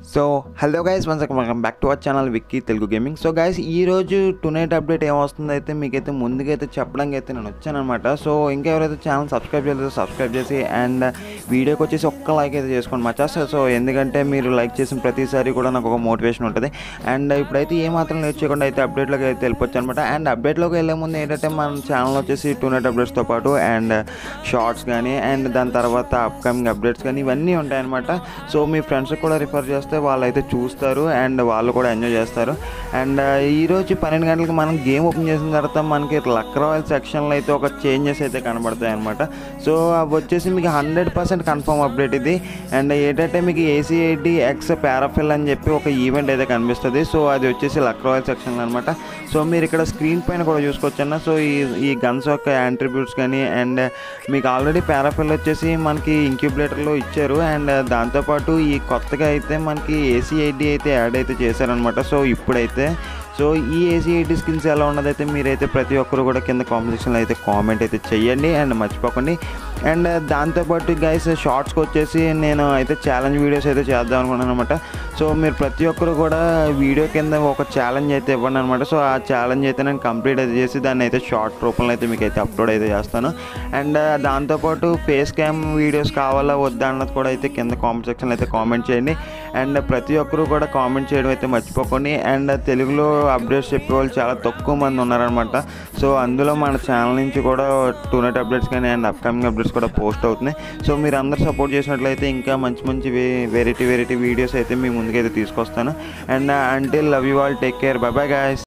so hello guys once welcome back to our channel Vicky Telugu gaming so guys ఈ రోజు tonight update ఏమొస్తుందో అయితే మీకైతే ముందుకైతే చెప్పడానికి అయితే నేను వచ్చానమాట సో ఇంకా ఎవరైతే ఛానల్ సబ్స్క్రైబ్ చేయలేదో సబ్స్క్రైబ్ చేసి అండ్ వీడియోకి వచ్చేసి ఒక్క లైక్ అయితే చేసుకోండి మచ్చా సో ఎందుకంటే మీరు లైక్ చేసిన ప్రతిసారి కూడా నాకు ఒక మోటివేషన్ ఉంటుంది అండ్ ఇప్పుడైతే ఏ మాత్రం లేట్ చేయకుండా అయితే అప్డేట్లోకి అయితే వెళ్ళిపోవచ్చు అనమాట అండ్ అప్డేట్లోకి వెళ్ళే ముందు ఏంటంటే మన ఛానల్ వచ్చేసి టూనైట్ అప్డేట్స్తో పాటు అండ్ షార్ట్స్ కానీ అండ్ దాని తర్వాత అప్కమింగ్ అప్డేట్స్ కానీ ఇవన్నీ ఉంటాయన్నమాట సో మీ ఫ్రెండ్స్కి కూడా రిఫర్ చేస్తే వాళ్ళు అయితే చూస్తారు అండ్ వాళ్ళు కూడా ఎంజాయ్ చేస్తారు అండ్ ఈరోజు పన్నెండు గంటలకి మనం గేమ్ ఓపెన్ చేసిన తర్వాత మనకి లక్ రాయల్ సెక్షన్లో అయితే ఒక చేంజెస్ అయితే కనబడతాయి అనమాట సో అవి వచ్చేసి మీకు హండ్రెడ్ పర్సెంట్ కన్ఫర్మ్ అప్డేట్ ఇది అండ్ ఏంటంటే మీకు ఏసీఐడి ఎక్స్ పారాఫిల్ అని చెప్పి ఒక ఈవెంట్ అయితే కనిపిస్తుంది సో అది వచ్చేసి లక్ రాయల్ సెక్షన్లో అనమాట సో మీరు ఇక్కడ స్క్రీన్ పైన కూడా చూసుకోవచ్చు అన్న సో ఈ ఈ గన్స్ యొక్క యాంట్రిబ్యూట్స్ కానీ అండ్ మీకు ఆల్రెడీ పారాఫిల్ వచ్చేసి మనకి ఇంక్యుబులేటర్లో ఇచ్చారు అండ్ దాంతోపాటు ఈ కొత్తగా అయితే మనకి ఏసీఐడి అయితే యాడ్ అయితే చేశారనమాట సో ఇప్పుడైతే సో ఈ ఏసీఐడి స్కిల్స్ ఎలా ఉన్నదైతే మీరైతే ప్రతి ఒక్కరు కూడా కింద కామెంట్ సెక్షన్లో అయితే కామెంట్ అయితే చెయ్యండి అండ్ మర్చిపోకండి అండ్ దాంతోపాటు గైస్ షార్ట్స్కి వచ్చేసి నేను అయితే ఛాలెంజ్ వీడియోస్ అయితే చేద్దాం అనుకున్నాను అనమాట సో మీరు ప్రతి ఒక్కరు కూడా వీడియో కింద ఒక ఛాలెంజ్ అయితే ఇవ్వండి అనమాట సో ఆ ఛాలెంజ్ అయితే నేను కంప్లీట్ అయితే చేసి దాన్ని అయితే షార్ట్ రూపంలో అయితే మీకు అయితే అప్లోడ్ అయితే చేస్తాను అండ్ దాంతోపాటు ఫేస్ క్యామ్ వీడియోస్ కావాలా వద్దా అన్నది కూడా అయితే కింద కామెంట్ సెక్షన్లో అయితే కామెంట్ చేయండి అండ్ ప్రతి ఒక్కరు కూడా కామెంట్ చేయడం అయితే మర్చిపోకండి అండ్ తెలుగులో అప్డేట్స్ చెప్పే వాళ్ళు చాలా తక్కువ మంది ఉన్నారనమాట సో అందులో మన ఛానల్ నుంచి కూడా టూ నైట్ అప్డేట్స్ కానీ అండ్ అప్కమింగ్ అప్డేట్స్ కూడా పోస్ట్ అవుతున్నాయి సో మీరు అందరు సపోర్ట్ చేసినట్లయితే ఇంకా మంచి మంచి వెరైటీ వెరైటీ వీడియోస్ అయితే మీ ముందుకైతే తీసుకొస్తాను and until love you all take care bye bye guys